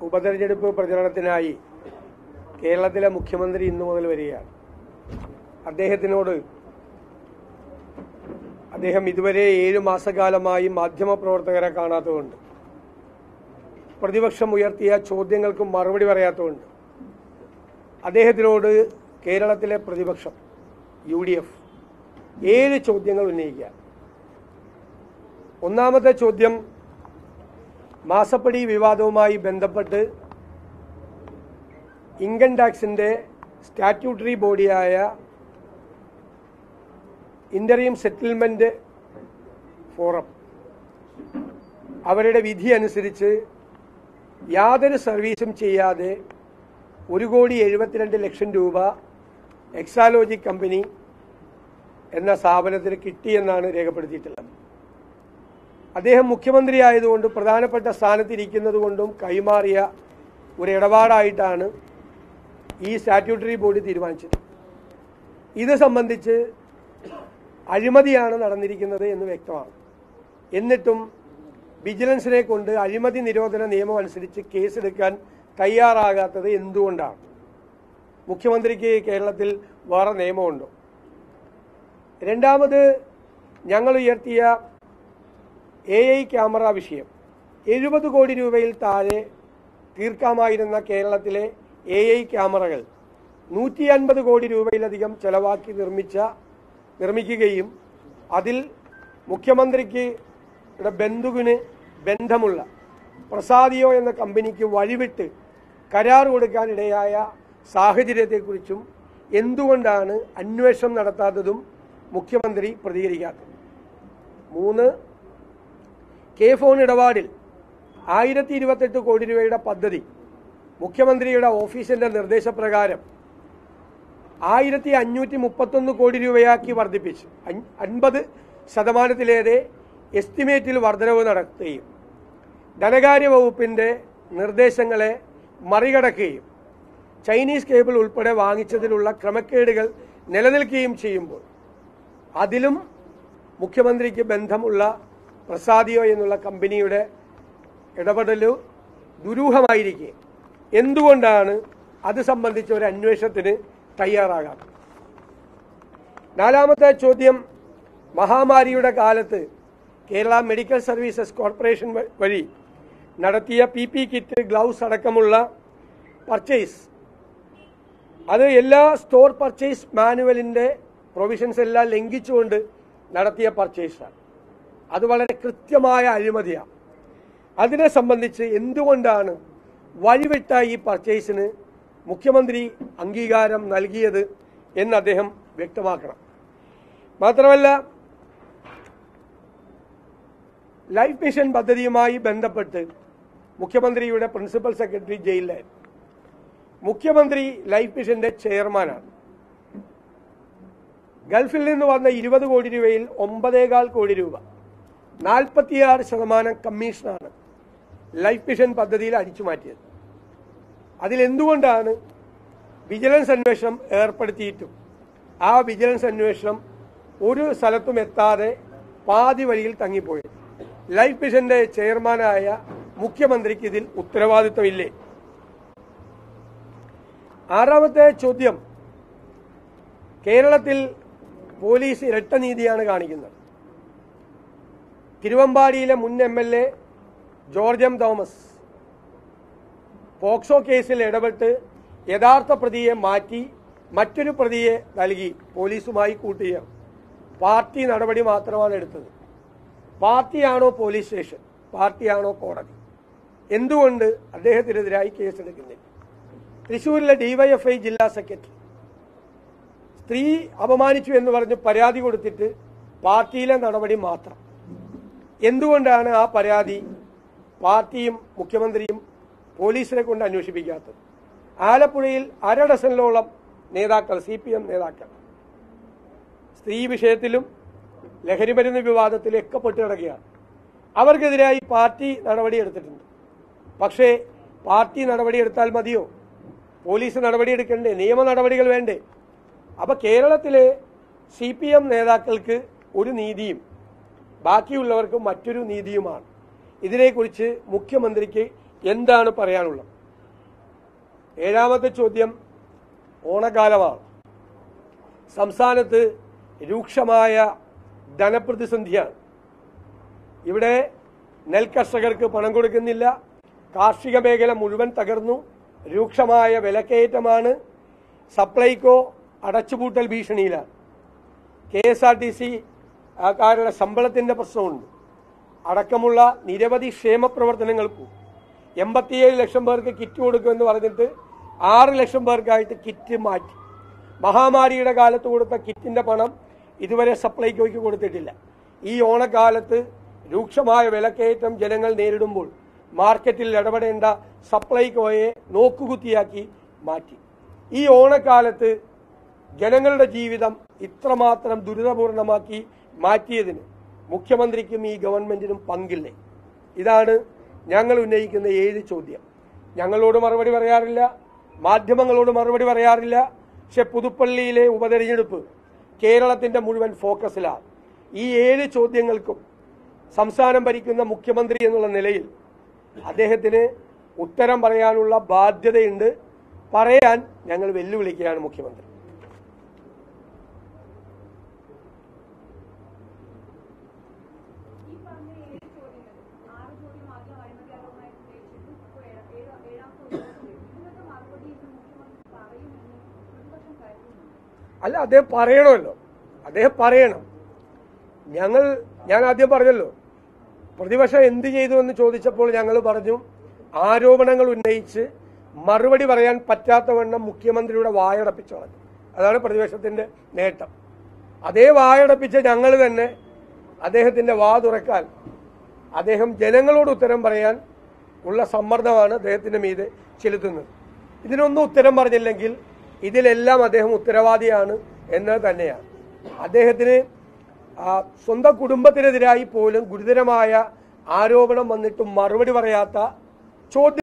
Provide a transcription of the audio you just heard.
ഉപതെരഞ്ഞെടുപ്പ് പ്രചരണത്തിനായി കേരളത്തിലെ മുഖ്യമന്ത്രി ഇന്നു മുതൽ വരികയാണ് അദ്ദേഹത്തിനോട് അദ്ദേഹം ഇതുവരെ ഏഴു മാസക്കാലമായി മാധ്യമപ്രവർത്തകരെ കാണാത്തതുകൊണ്ട് പ്രതിപക്ഷം ഉയർത്തിയ ചോദ്യങ്ങൾക്ക് മറുപടി പറയാത്തതുകൊണ്ട് അദ്ദേഹത്തിനോട് കേരളത്തിലെ പ്രതിപക്ഷം യു ഡി എഫ് ഏഴ് ചോദ്യങ്ങൾ ഉന്നയിക്കുക ഒന്നാമത്തെ ചോദ്യം മാസപ്പടി വിവാദവുമായി ബന്ധപ്പെട്ട് ഇൻകം ടാക്സിന്റെ സ്റ്റാറ്റ്യൂട്ടറി ബോഡിയായ ഇന്റർയം സെറ്റിൽമെന്റ് ഫോറം അവരുടെ വിധി അനുസരിച്ച് യാതൊരു സർവീസും ചെയ്യാതെ ഒരു കോടി എഴുപത്തിരണ്ട് ലക്ഷം രൂപ എക്സാലോജി കമ്പനി എന്ന സ്ഥാപനത്തിന് കിട്ടിയെന്നാണ് രേഖപ്പെടുത്തിയിട്ടുള്ളത് അദ്ദേഹം മുഖ്യമന്ത്രി ആയതുകൊണ്ട് പ്രധാനപ്പെട്ട സ്ഥാനത്തിരിക്കുന്നത് കൊണ്ടും കൈമാറിയ ഒരു ഇടപാടായിട്ടാണ് ഈ സ്റ്റാറ്റ്യൂട്ടറി ബോഡി തീരുമാനിച്ചത് ഇത് സംബന്ധിച്ച് അഴിമതിയാണ് നടന്നിരിക്കുന്നത് എന്ന് വ്യക്തമാണ് എന്നിട്ടും വിജിലൻസിനെ കൊണ്ട് അഴിമതി നിരോധന നിയമം അനുസരിച്ച് കേസെടുക്കാൻ തയ്യാറാകാത്തത് എന്തുകൊണ്ടാണ് മുഖ്യമന്ത്രിക്ക് കേരളത്തിൽ വേറെ നിയമമുണ്ടോ രണ്ടാമത് ഞങ്ങൾ ഉയർത്തിയ എ ഐ ക്യാമറ വിഷയം എഴുപത് കോടി രൂപയിൽ താഴെ തീർക്കാമായിരുന്ന കേരളത്തിലെ എ ഐ ക്യാമറകൾ നൂറ്റി അൻപത് കോടി രൂപയിലധികം ചെലവാക്കി നിർമ്മിച്ച നിർമ്മിക്കുകയും അതിൽ മുഖ്യമന്ത്രിക്ക് യുടെ ബന്ധുവിന് ബന്ധമുള്ള പ്രസാദിയോ എന്ന കമ്പനിക്ക് വഴിവിട്ട് കരാർ കൊടുക്കാനിടയായ സാഹചര്യത്തെക്കുറിച്ചും എന്തുകൊണ്ടാണ് അന്വേഷണം നടത്താത്തതും മുഖ്യമന്ത്രി പ്രതികരിക്കാത്തത് മൂന്ന് കെ ഫോൺ ഇടപാടിൽ ആയിരത്തി ഇരുപത്തെട്ട് കോടി രൂപയുടെ പദ്ധതി മുഖ്യമന്ത്രിയുടെ ഓഫീസിന്റെ നിർദ്ദേശപ്രകാരം ആയിരത്തി അഞ്ഞൂറ്റി മുപ്പത്തൊന്ന് കോടി രൂപയാക്കി വർദ്ധിപ്പിച്ചു അൻ- അൻപത് ശതമാനത്തിലേറെ എസ്റ്റിമേറ്റിൽ വർധനവ് നടത്തുകയും ധനകാര്യ വകുപ്പിന്റെ നിർദ്ദേശങ്ങളെ മറികടക്കുകയും ചൈനീസ് കേബിൾ ഉൾപ്പെടെ വാങ്ങിച്ചതിലുള്ള ക്രമക്കേടുകൾ നിലനിൽക്കുകയും ചെയ്യുമ്പോൾ അതിലും മുഖ്യമന്ത്രിക്ക് ബന്ധമുള്ള പ്രസാദിയോ എന്നുള്ള കമ്പനിയുടെ ഇടപെടൽ ദുരൂഹമായിരിക്കെ എന്തുകൊണ്ടാണ് അത് സംബന്ധിച്ച ഒരു അന്വേഷണത്തിന് തയ്യാറാകാത്തത് നാലാമത്തെ ചോദ്യം മഹാമാരിയുടെ കാലത്ത് കേരള മെഡിക്കൽ സർവീസസ് കോർപ്പറേഷൻ വ- വഴി നടത്തിയ പി പി കിറ്റ് ഗ്ലൗസ് അടക്കമുള്ള പർച്ചേസ് അത് എല്ലാ സ്റ്റോർ പർച്ചേസ് മാനുവലിന്റെ പ്രൊവിഷൻസ് എല്ലാം ലംഘിച്ചുകൊണ്ട് നടത്തിയ പർച്ചേസാണ് അത് വളരെ കൃത്യമായ അഴിമതിയാണ് അതിനെ സംബന്ധിച്ച് എന്തുകൊണ്ടാണ് വഴിവിട്ട ഈ പർച്ചേസിന് മുഖ്യമന്ത്രി അംഗീകാരം നൽകിയത് എന്ന് അദ്ദേഹം വ്യക്തമാക്കണം മാത്രമല്ല ലൈഫ് മിഷൻ പദ്ധതിയുമായി ബന്ധപ്പെട്ട് മുഖ്യമന്ത്രിയുടെ പ്രിൻസിപ്പൽ സെക്രട്ടറി ജയിലിലായിരുന്നു മുഖ്യമന്ത്രി ലൈഫ് മിഷന്റെ ചെയർമാനാണ് ഗൾഫിൽ നിന്ന് വന്ന ഇരുപത് കോടി രൂപയിൽ ഒമ്പതേകാൽ കോടി രൂപ നാൽപ്പത്തിയാറ് ശതമാനം കമ്മീഷനാണ് ലൈഫ് മിഷൻ പദ്ധതിയിൽ അടിച്ചു മാറ്റിയത് അതിലെന്തുകൊണ്ടാണ് വിജിലൻസ് അന്വേഷണം ഏർപ്പെടുത്തിയിട്ടും ആ വിജിലൻസ് അന്വേഷണം ഒരു സ്ഥലത്തും എത്താതെ പാതി വഴിയിൽ തങ്ങിപ്പോയത് ലൈഫ് മിഷന്റെ ചെയർമാനായ മുഖ്യമന്ത്രിക്ക് ഇതിൽ ഉത്തരവാദിത്വമില്ലേ ആറാമത്തെ ചോദ്യം കേരളത്തിൽ പോലീസ് ഇരട്ട നീതിയാണ് കാണിക്കുന്നത് തിരുവമ്പാടിയിലെ മുൻ M L A George M Thomas POCSO കേസിൽ ഇടപെട്ട് യഥാർത്ഥ പ്രതിയെ മാറ്റി മറ്റൊരു പ്രതിയെ നൽകി പോലീസുമായി കൂട്ടുകയാണ് പാർട്ടി നടപടി മാത്രമാണ് എടുത്തത് പാർട്ടിയാണോ പോലീസ് സ്റ്റേഷൻ പാർട്ടിയാണോ കോടതി എന്തുകൊണ്ട് അദ്ദേഹത്തിനെതിരായി കേസെടുക്കുന്നില്ല തൃശൂരിലെ ഡിവൈഎഫ്ഐ ജില്ലാ സെക്രട്ടറി സ്ത്രീ അപമാനിച്ചു എന്ന് പറഞ്ഞ് പരാതി കൊടുത്തിട്ട് പാർട്ടിയിലെ നടപടി മാത്രം എന്തുകൊണ്ടാണ് ആ പരാതി പാർട്ടിയും മുഖ്യമന്ത്രിയും പോലീസിനെ കൊണ്ട് അന്വേഷിപ്പിക്കാത്തത് ആലപ്പുഴയിൽ അര ഡസനിലോളം നേതാക്കൾ സി പി എം നേതാക്കൾ സ്ത്രീ വിഷയത്തിലും ലഹരിമരുന്ന് വിവാദത്തിലും ഒക്കെ പെട്ട് കിടക്കുകയാണ് അവർക്കെതിരായി പാർട്ടി നടപടിയെടുത്തിട്ടുണ്ട് പക്ഷേ പാർട്ടി നടപടിയെടുത്താൽ മതിയോ പോലീസ് നടപടിയെടുക്കണ്ടേ നിയമ നടപടികൾ വേണ്ടേ അപ്പൊ കേരളത്തിലെ സി പി എം നേതാക്കൾക്ക് ഒരു നീതിയും ബാക്കിയുള്ളവർക്ക് മറ്റൊരു നീതിയുമാണ് ഇതിനെക്കുറിച്ച് മുഖ്യമന്ത്രിക്ക് എന്താണ് പറയാനുള്ളത് ഏഴാമത്തെ ചോദ്യം ഓണക്കാലമാണ് സംസ്ഥാനത്ത് രൂക്ഷമായ ധനപ്രതിസന്ധിയാണ് ഇവിടെ നെൽകർഷകർക്ക് പണം കൊടുക്കുന്നില്ല കാർഷിക മേഖല മുഴുവൻ തകർന്നു രൂക്ഷമായ വിലക്കയറ്റമാണ് സപ്ലൈകോ അടച്ചുപൂട്ടൽ ഭീഷണിയിലാണ് K S R T C കാരുടെ ശമ്പളത്തിന്റെ പ്രശ്നമുണ്ട് അടക്കമുള്ള നിരവധി ക്ഷേമ പ്രവർത്തനങ്ങൾക്കും എൺപത്തിയേഴ് ലക്ഷം പേർക്ക് കിറ്റ് കൊടുക്കുമെന്ന് പറഞ്ഞിട്ട് ആറ് ലക്ഷം പേർക്കായിട്ട് കിറ്റ് മാറ്റി മഹാമാരിയുടെ കാലത്ത് കൊടുത്ത കിറ്റിന്റെ പണം ഇതുവരെ സപ്ലൈകോയ്ക്ക് കൊടുത്തിട്ടില്ല ഈ ഓണക്കാലത്ത് രൂക്ഷമായ വിലക്കയറ്റം ജനങ്ങൾ നേരിടുമ്പോൾ മാർക്കറ്റിൽ ഇടപെടേണ്ട സപ്ലൈകോയെ നോക്കുകുത്തിയാക്കി മാറ്റി ഈ ഓണക്കാലത്ത് ജനങ്ങളുടെ ജീവിതം ഇത്രമാത്രം ദുരിതപൂർണമാക്കി മാറ്റിയതിന് മുഖ്യമന്ത്രിക്കും ഈ ഗവൺമെന്റിനും പങ്കില്ലേ ഇതാണ് ഞങ്ങൾ ഉന്നയിക്കുന്ന ഏഴ് ചോദ്യം ഞങ്ങളോട് മറുപടി പറയാറില്ല മാധ്യമങ്ങളോട് മറുപടി പറയാറില്ല പക്ഷെ പുതുപ്പള്ളിയിലെ ഉപതെരഞ്ഞെടുപ്പ് കേരളത്തിന്റെ മുഴുവൻ ഫോക്കസിലാണ് ഈ ഏഴ് ചോദ്യങ്ങൾക്കും സംസ്ഥാനം ഭരിക്കുന്ന മുഖ്യമന്ത്രി എന്നുള്ള നിലയിൽ അദ്ദേഹത്തിന് ഉത്തരം പറയാനുള്ള ബാധ്യതയുണ്ട് പറയാൻ ഞങ്ങൾ വെല്ലുവിളിക്കുകയാണ് മുഖ്യമന്ത്രി ഈ പറഞ്ഞ ഏഴ് ചോദ്യങ്ങൾ ആറ് ചോദ്യം ആദ്യം അഴിമതി ആരോപണമായി ഉന്നയിച്ചിരുന്നു ഇപ്പോൾ ഏഴ- ഏഴ- ഏഴാം ചോദ്യം ഇതിനൊക്കെ മറുപടി ഇന്ന് മുഖ്യമന്ത്രി പറയുമെന്ന് പ്രതിപക്ഷം കരുതുന്നു അല്ല അദ്ദേഹം പറയണമല്ലോ അദ്ദേഹം പറയണം ഞങ്ങൾ ഞാൻ ആദ്യം പറഞ്ഞല്ലോ പ്രതിപക്ഷം എന്ത് ചെയ്തു എന്ന് ചോദിച്ചപ്പോൾ ഞങ്ങൾ പറഞ്ഞു ആരോപണങ്ങൾ ഉന്നയിച്ച് മറുപടി പറയാൻ പറ്റാത്തവണ്ണം മുഖ്യമന്ത്രിയുടെ വായടപ്പിച്ചു കളഞ്ഞു അതാണ് പ്രതിപക്ഷത്തിന്റെ നേട്ടം അതേ വായടപ്പിച്ച ഞങ്ങൾ തന്നെ അദ്ദേഹത്തിന്റെ വാ തുറക്കാൻ അദ്ദേഹം ജനങ്ങളോട് ഉത്തരം പറയാൻ ഉള്ള സമ്മർദ്ദമാണ് അദ്ദേഹത്തിന്റെ മീതെ ചെലുത്തുന്നത് ഇതിനൊന്നും ഉത്തരം പറഞ്ഞില്ലെങ്കിൽ ഇതിലെല്ലാം അദ്ദേഹം ഉത്തരവാദിയാണ് എന്നത് തന്നെയാണ് അദ്ദേഹത്തിന് ആ, സ്വന്തം കുടുംബത്തിനെതിരായി പോലും ഗുരുതരമായ ആരോപണം വന്നിട്ടും മറുപടി പറയാത്ത ചോദ്യം